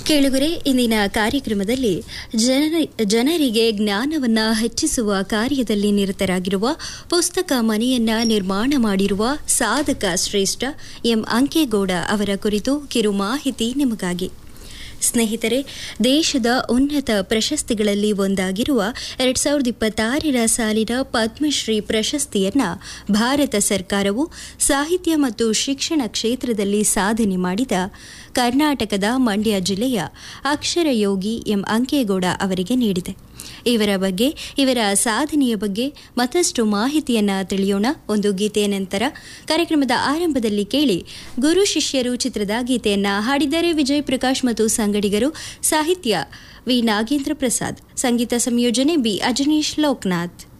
ಕೇಳುಗರೆ ಇಂದಿನ ಕಾರ್ಯಕ್ರಮದಲ್ಲಿ ಜನ ಜನರಿಗೆ ಜ್ಞಾನವನ್ನ ಹೆಚ್ಚಿಸುವ ಕಾರ್ಯದಲ್ಲಿ ನಿರತರಾಗಿರುವ ಪುಸ್ತಕ ಮನೆಯನ್ನ ನಿರ್ಮಾಣ ಮಾಡಿರುವ ಸಾಧಕ ಶ್ರೇಷ್ಠ ಎಂ ಅಂಕೇಗೌಡ ಅವರ ಕುರಿತು ಕಿರು ಮಾಹಿತಿ ನಿಮಗಾಗಿ ಸ್ನೇಹಿತರೆ ದೇಶದ ಉನ್ನತ ಪ್ರಶಸ್ತಿಗಳಲ್ಲಿ ಒಂದಾಗಿರುವ ಎರಡ್ ಸಾವಿರದ ಇಪ್ಪತ್ತಾರರ ಸಾಲಿನ ಪದ್ಮಶ್ರೀ ಪ್ರಶಸ್ತಿಯನ್ನ ಭಾರತ ಸರ್ಕಾರವು ಸಾಹಿತ್ಯ ಮತ್ತು ಶಿಕ್ಷಣ ಕ್ಷೇತ್ರದಲ್ಲಿ ಸಾಧನೆ ಮಾಡಿದ ಕರ್ನಾಟಕದ ಮಂಡ್ಯ ಜಿಲ್ಲೆಯ ಅಕ್ಷರಯೋಗಿ ಎಂ ಅಂಕೇಗೌಡ ಅವರಿಗೆ ನೀಡಿದೆ ಇವರ ಬಗ್ಗೆ ಇವರ ಸಾಧನೆಯ ಬಗ್ಗೆ ಮತ್ತಷ್ಟು ಮಾಹಿತಿಯನ್ನ ತಿಳಿಯೋಣ ಒಂದು ಗೀತೆಯ ನಂತರ ಕಾರ್ಯಕ್ರಮದ ಆರಂಭದಲ್ಲಿ ಕೇಳಿ ಗುರು ಶಿಷ್ಯರು ಚಿತ್ರದ ಗೀತೆಯನ್ನ ಹಾಡಿದರೆ ವಿಜಯ್ ಪ್ರಕಾಶ್ ಮತ್ತು ಸಂಗಡಿಗರು ಸಾಹಿತ್ಯ ವಿ ನಾಗೇಂದ್ರ ಪ್ರಸಾದ್ ಸಂಗೀತ ಸಂಯೋಜನೆ ಬಿ ಅಜನೀಶ್ ಲೋಕನಾಥ್